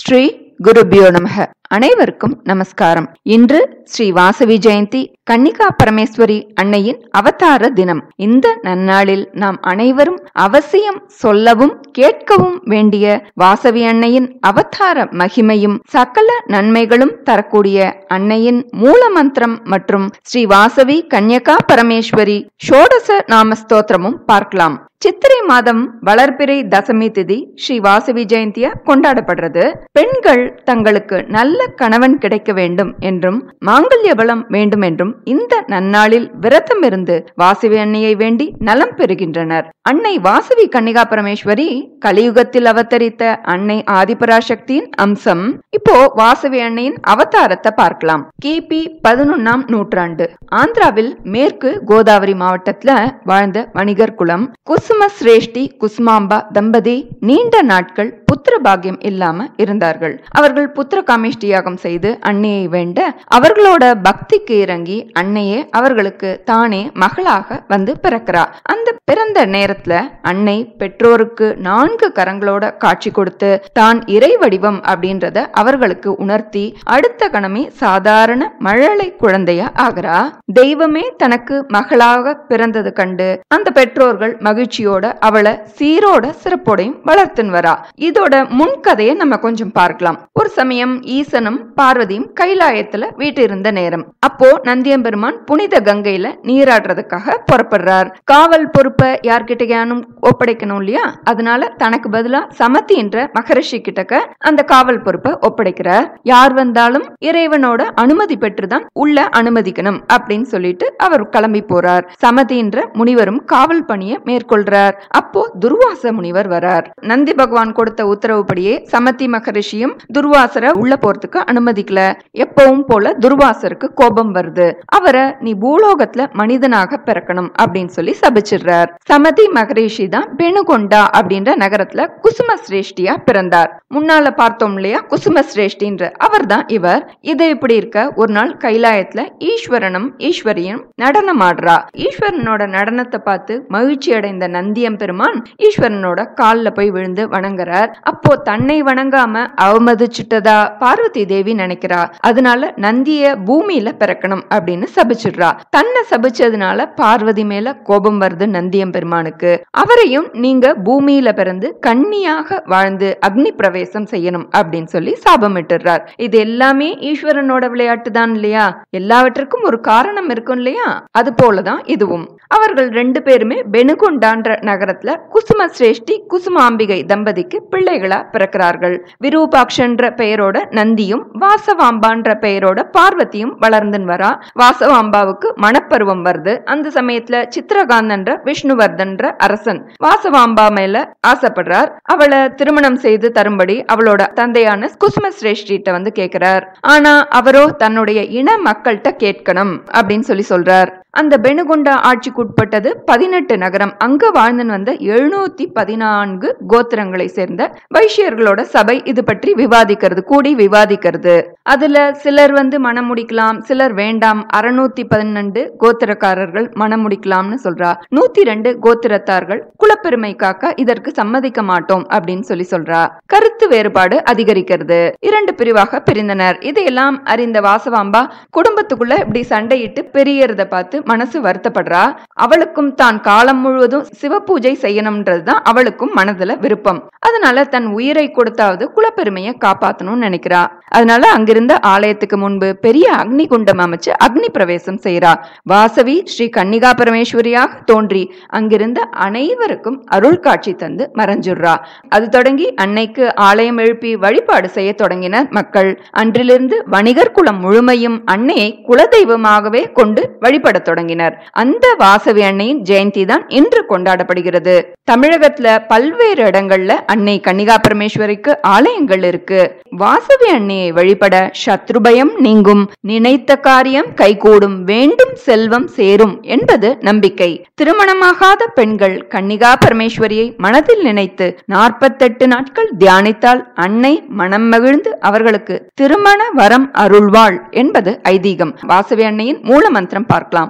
ஸ்ரீ குருபியோ நமக அனைவருக்கும் நமஸ்காரம் இன்று ஸ்ரீ வாசவி ஜெயந்தி கன்னிகா பரமேஸ்வரி அன்னையின் அவதார தினம் இந்த நன்னாளில் நாம் அனைவரும் அவசியம் சொல்லவும் கேட்கவும் வேண்டிய வாசவி அன்னையின் அவதார மகிமையும் சகல நன்மைகளும் தரக்கூடிய அன்னையின் மூல மந்திரம் மற்றும் ஸ்ரீ வாசவி கன்யகா பரமேஸ்வரி ஷோடச நாம ஸ்தோத்திரமும் பார்க்கலாம் சித்திரை மாதம் வளர்பிறை தசமி திதி ஸ்ரீ வாசவி ஜெயந்தியா கொண்டாடப்படுறது பெண்கள் தங்களுக்கு நல்ல கணவன் கிடைக்க வேண்டும் என்றும் மாங்கல்ய பலம் வேண்டும் என்றும் இந்த நன்னாளில் விரதம் இருந்து வாசவி அன்னையை வேண்டி நலம் பெறுகின்றனர் அன்னை வாசவி கன்னிகா பரமேஸ்வரி கலியுகத்தில் அவதரித்த அன்னை ஆதிபராசக்தியின் அம்சம் இப்போ வாசவி அன்னையின் அவதாரத்தை பார்க்கலாம் கிபி பதினொன்னாம் நூற்றாண்டு ஆந்திராவில் மேற்கு கோதாவரி மாவட்டத்துல வாழ்ந்த வணிகர் குலம் குசும சிரேஷ்டி குசுமாம்பா தம்பதி நீண்ட நாட்கள் புத்திர பாக்கியம் இல்லாம இருந்தார்கள் அவர்கள் புத்திர காமிஷ்டி யாகம் செய்து அன்னையை வேண்ட அவர்களோட பக்திக்கு இறங்கி அன்னையே அவர்களுக்கு தானே மகளாக வந்து பிறக்கிறா அந்த பிறந்த நேரத்துல அன்னை பெற்றோருக்கு நான்கு கரங்களோட காட்சி கொடுத்து தான் இறை வடிவம் அப்படின்றத அவர்களுக்கு உணர்த்தி அடுத்த கணமே சாதாரண மழலை குழந்தையா ஆகிறா தெய்வமே தனக்கு மகளாக பிறந்தது கண்டு அந்த பெற்றோர்கள் மகிழ்ச்சியோட அவளை சீரோட சிறப்போடையும் வளர்த்துன்னு வரா இதோட முன்கதையை நம்ம கொஞ்சம் பார்க்கலாம் ஒரு சமயம் ஈசனும் பார்வதியும் கைலாயத்துல வீட்டிருந்த நேரம் அப்போ நந்தியம்பெருமான் புனித கங்கையில நீராடுறதுக்காக புறப்படுறார் காவல் பொறுப்பை யார்கிட்டயானும் ஒப்படைக்கணும் இல்லையா அதனால தனக்கு பதிலா சமதி என்ற மகரிஷி கிட்டக்க அந்த காவல் பொறுப்பை ஒப்படைக்கிறார் யார் வந்தாலும் இறைவனோட அனுமதி பெற்றுதான் உள்ள அனுமதிக்கணும் அப்படின்னு சொல்லிட்டு அவர் கிளம்பி போறார் சமதி என்ற முனிவரும் காவல் பணியை மேற்கொள்றார் அப்போ துர்வாச முனிவர் வரார் நந்தி பகவான் கொடுத்த உத்தரவுப்படியே சமதி மகரிஷியும் துர்வாசரை உள்ள போறதுக்கு அனுமதிக்கல எப்பவும் போல துர்வாசருக்கு கோபம் வருது அவரை நீ பூலோகத்துல மனிதனாக பிறக்கணும் அப்படின்னு சொல்லி சபிச்சிடுறார் சமதி மகரிஷி தான் பெணுகொண்டா அப்படின்ற நகரத்துல குசும சிரேஷ்டியா பிறந்தார் முன்னால பார்த்தோம் இல்லையா குசும சிரேஷ்டின்ற அவர் தான் இவர் இது இப்படி இருக்க ஒரு நாள் கைலாயத்துல ஈஸ்வரனும் ஈஸ்வரியும் நடனம் ஆடுறா ஈஸ்வரனோட நடனத்தை பார்த்து மகிழ்ச்சி அடைந்த நந்தியம் பெருமான் ஈஸ்வரனோட கால்ல போய் விழுந்து வணங்குறார் அப்போ தன்னை வணங்காம அவமதிச்சுட்டதா பார்வதி தேவி நினைக்கிறா அதனால நந்திய பூமியில பிறக்கணும் அப்படின்னு சபிச்சிடுறா தன்னை சபிச்சதுனால பார்வதி மேல கோபம் வருது நந்தியம் பெருமானுக்கு அவரையும் நீங்க பூமியில பிறந்து கன்னியாக வாழ்ந்து அக்னி பிரவேசம் செய்யணும் அப்படின்னு சொல்லி சாபமிட்டுறார் இது எல்லாமே ஈஸ்வரனோட விளையாட்டு தான் இல்லையா எல்லாவற்றுக்கும் ஒரு காரணம் இருக்கும் இல்லையா அது போலதான் இதுவும் அவர்கள் ரெண்டு பேருமே பெனுகுண்டான்ற நகரத்துல குசும சிரேஷ்டி குசுமாம்பிகை தம்பதிக்கு பிள்ளைகளா பிறக்கிறார்கள் விரூபாக்ஷன்ற பெயரோட நந்தியும் வாசவாம்பான்ற பெயரோட பார்வதியும் வளர்ந்துன்னு வரா வாசவாம்பாவுக்கு மணப்பருவம் வருது அந்த சமயத்துல சித்திரகாந்தன்ற விஷ்ணுவர்தன்ற அரசன் வாசவாம்பா மேல ஆசைப்படுறார் அவளை திருமணம் செய்து தரும்படி அவளோட தந்தையான குசும சிரேஷ்டிட்ட வந்து கேக்குறார் ஆனா அவரோ தன்னுடைய இன மக்கள்கிட்ட கேட்கணும் அப்படின்னு சொல்லி சொல்றார் அந்த பெனுகுண்டா ஆட்சிக்கு உட்பட்டது பதினெட்டு நகரம் அங்க வாழ்ந்துன்னு வந்த எழுநூத்தி பதினான்கு கோத்திரங்களை சேர்ந்த வைஷ்யர்களோட சபை இது பற்றி விவாதிக்கிறது கூடி விவாதிக்கிறது அதுல சிலர் வந்து மனம் முடிக்கலாம் சிலர் வேண்டாம் அறுநூத்தி பதினெண்டு கோத்திரக்காரர்கள் மனம் முடிக்கலாம்னு சொல்றா நூத்தி ரெண்டு கோத்திரத்தார்கள் குலப்பெருமை காக்க இதற்கு சம்மதிக்க மாட்டோம் அப்படின்னு சொல்லி சொல்றா கருத்து வேறுபாடு அதிகரிக்கிறது இரண்டு பிரிவாக பிரிந்தனர் இதையெல்லாம் அறிந்த வாசவாம்பா குடும்பத்துக்குள்ள இப்படி சண்டையிட்டு பெரியறத பார்த்து மனசு வருத்தப்படுறா அவளுக்கும் தான் காலம் முழுவதும் சிவ பூஜை செய்யணும்ன்றதுதான் அவளுக்கும் மனதுல விருப்பம் அதனால தன் உயிரை கொடுத்தாவது குலப்பெருமையை காப்பாத்தணும்னு நினைக்கிறா அதனால அங்கிருந்த ஆலயத்துக்கு முன்பு பெரிய அக்னி குண்டம் அமைச்சு அக்னி பிரவேசம் செய்யறா வாசவி ஸ்ரீ கன்னிகா பரமேஸ்வரியாக தோன்றி அங்கிருந்த அனைவருக்கும் அருள் காட்சி தந்து மறைஞ்சுடுறா அது தொடங்கி அன்னைக்கு ஆலயம் எழுப்பி வழிபாடு செய்ய தொடங்கினர் மக்கள் அன்றிலிருந்து வணிகர் குலம் முழுமையும் அன்னையை குலதெய்வமாகவே கொண்டு வழிபட தொடங்கினர் அந்த வாசவி அன்னையின் ஜெயந்தி தான் இன்று கொண்டாடப்படுகிறது தமிழகத்துல பல்வேறு இடங்கள்ல அன்னை கன்னிகா பரமேஸ்வரிக்கு ஆலயங்கள் இருக்கு வாசவி அன்னையை வழிபட சத்ருபயம் நீங்கும் நினைத்த காரியம் கைகூடும் வேண்டும் செல்வம் சேரும் என்பது நம்பிக்கை திருமணமாகாத பெண்கள் கன்னிகா பரமேஸ்வரியை மனதில் நினைத்து நாற்பத்தெட்டு நாட்கள் தியானித்தால் அன்னை மனம் மகிழ்ந்து அவர்களுக்கு திருமண வரம் அருள்வாள் என்பது ஐதீகம் வாசவி அன்னையின் மூல மந்திரம் பார்க்கலாம்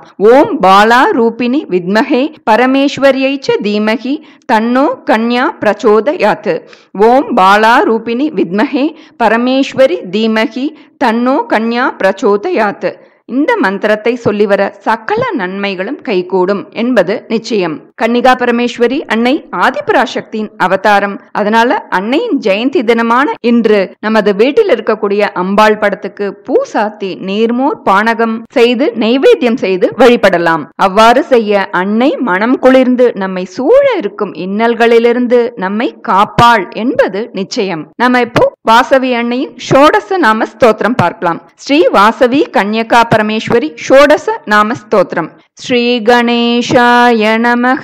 ஓம் பாலா ரூபிணி வித்மஹே பரமேஸ்வரியை ச தீமகி தன்னோ கன்யா பிரச்சோதயாத் ஓம் பாலா ரூபிணி வித்மஹே பரமேஸ்வரி தீமகி தன்னோ கன்யா பிரச்சோதயாத் இந்த மந்திரத்தை சொல்லி வர சகல நன்மைகளும் கைகூடும் என்பது நிச்சயம் கன்னிகா பரமேஸ்வரி அன்னை ஆதிபராசக்தியின் அவதாரம் அதனால அன்னையின் ஜெயந்தி தினமான இன்று நமது வீட்டில் இருக்கக்கூடிய அம்பாள் படத்துக்கு பூ சாத்தி நீர்மோர் பானகம் செய்து நெய்வேத்தியம் செய்து வழிபடலாம் அவ்வாறு செய்ய அன்னை மனம் குளிர்ந்து நம்மை சூழ இருக்கும் இன்னல்களிலிருந்து நம்மை காப்பாள் என்பது நிச்சயம் நம்ம இப்போ வாசவி அன்னையின் ஷோடச நாம ஸ்தோத்திரம் பார்க்கலாம் ஸ்ரீ வாசவி கன்யகா பரமேஸ்வரி ஷோடச நாம ஸ்தோத்திரம் ஸ்ரீ கணேஷாய நமக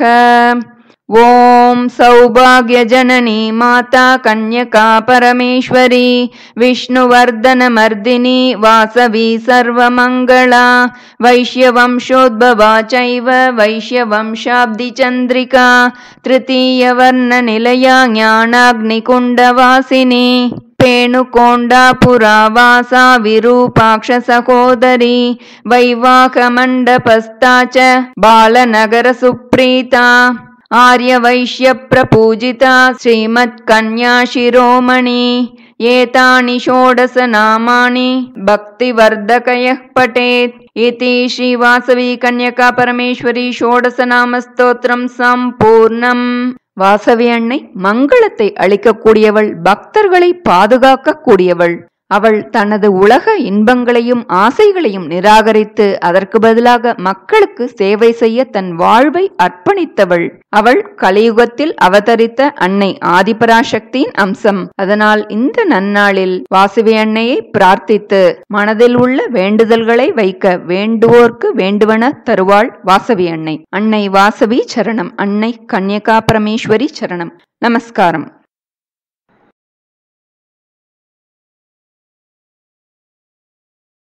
ஓம் சௌபாகியஜனனி மாதா கன்யகா பரமேஸ்வரி विष्णुवर्धनमर्दिनी वासवी सर्वमङ्गला वैश्यवंशोद्भवा चैव वैश्यवंशाब्दिचन्द्रिका तृतीयवर्णनिलया ज्ञानाग्निकुण्डवासिनी पेणुकोण्डापुरावासा विरूपाक्षसहोदरी वैवाहमण्डपस्था च बालनगरसुप्रीता आर्यवैश्यप्रपूजिता श्रीमत्कन्या शिरोमणि एतानि षोडशनामानि भक्तिवर्धकयः पठेत् इति श्रीवासवी कन्यका परमेश्वरी षोडशनामस्तोत्रं सम्पूर्णम् வாசவி அன்னை மங்களத்தை அளிக்கக்கூடியவள் பக்தர்களை பாதுகாக்க கூடியவள் அவள் தனது உலக இன்பங்களையும் ஆசைகளையும் நிராகரித்து அதற்கு பதிலாக மக்களுக்கு சேவை செய்ய தன் வாழ்வை அர்ப்பணித்தவள் அவள் கலியுகத்தில் அவதரித்த அன்னை ஆதிபராசக்தியின் அம்சம் அதனால் இந்த நன்னாளில் வாசவி அன்னையை பிரார்த்தித்து மனதில் உள்ள வேண்டுதல்களை வைக்க வேண்டுவோர்க்கு வேண்டுவன தருவாள் வாசவி அன்னை அன்னை வாசவி சரணம் அன்னை கன்யகா பரமேஸ்வரி சரணம் நமஸ்காரம்